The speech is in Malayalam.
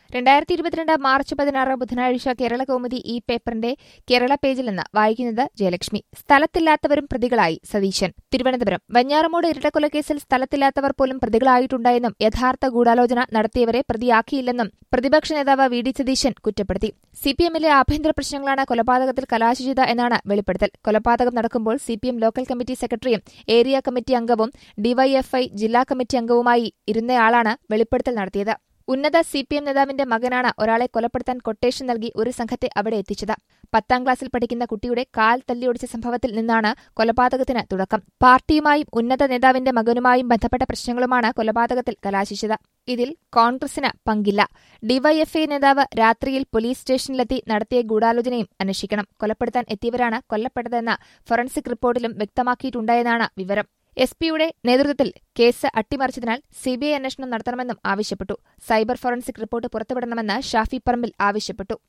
രണ്ടായിരത്തി ഇരുപത്തിരണ്ട് മാർച്ച് പതിനാറ് ബുധനാഴ്ച കേരള കൗമുദി ഈ പേപ്പറിന്റെ കേരള പേജിൽ നിന്ന് വായിക്കുന്നത് ജയലക്ഷ്മി സ്ഥലത്തില്ലാത്തവരും പ്രതികളായി സതീശൻ തിരുവനന്തപുരം വഞ്ഞാറമൂട് ഇരട്ടക്കൊലക്കേസിൽ സ്ഥലത്തില്ലാത്തവർ പോലും പ്രതികളായിട്ടുണ്ടായെന്നും യഥാർത്ഥ ഗൂഢാലോചന നടത്തിയവരെ പ്രതിയാക്കിയില്ലെന്നും പ്രതിപക്ഷ നേതാവ് വി ഡി സതീശൻ കുറ്റപ്പെടുത്തി സിപിഎമ്മിലെ ആഭ്യന്തര പ്രശ്നങ്ങളാണ് കൊലപാതകത്തിൽ കലാശിച്ചത് എന്നാണ് വെളിപ്പെടുത്തൽ കൊലപാതകം നടക്കുമ്പോൾ സിപിഎം ലോക്കൽ കമ്മിറ്റി സെക്രട്ടറിയും ഏരിയ കമ്മിറ്റി അംഗവും ഡിവൈഎഫ്ഐ ജില്ലാ കമ്മിറ്റി അംഗവുമായി ഇരുന്നയാളാണ് വെളിപ്പെടുത്തൽ നടത്തിയത് ഉന്നത സി പി എം നേതാവിന്റെ മകനാണ് ഒരാളെ കൊലപ്പെടുത്താൻ കൊട്ടേഷൻ നൽകി ഒരു സംഘത്തെ അവിടെ എത്തിച്ചത് പത്താം ക്ലാസ്സിൽ പഠിക്കുന്ന കുട്ടിയുടെ കാൽ തല്ലിയൊടിച്ച സംഭവത്തിൽ നിന്നാണ് കൊലപാതകത്തിന് തുടക്കം പാർട്ടിയുമായും ഉന്നത നേതാവിന്റെ മകനുമായും ബന്ധപ്പെട്ട പ്രശ്നങ്ങളുമാണ് കൊലപാതകത്തിൽ കലാശിച്ചത് ഇതിൽ കോൺഗ്രസിന് പങ്കില്ല ഡിവൈഎഫ്ഐ നേതാവ് രാത്രിയിൽ പോലീസ് സ്റ്റേഷനിലെത്തി നടത്തിയ ഗൂഢാലോചനയും അന്വേഷിക്കണം കൊലപ്പെടുത്താൻ എത്തിയവരാണ് കൊല്ലപ്പെട്ടതെന്ന് ഫോറൻസിക് റിപ്പോർട്ടിലും വ്യക്തമാക്കിയിട്ടുണ്ടായെന്നാണ് വിവരം എസ് പിയുടെ നേതൃത്വത്തിൽ കേസ് അട്ടിമറിച്ചതിനാൽ സിബിഐ അന്വേഷണം നടത്തണമെന്നും ആവശ്യപ്പെട്ടു സൈബർ ഫോറൻസിക് റിപ്പോർട്ട് പുറത്തുവിടണമെന്ന് ഷാഫി പറമ്പിൽ ആവശ്യപ്പെട്ടു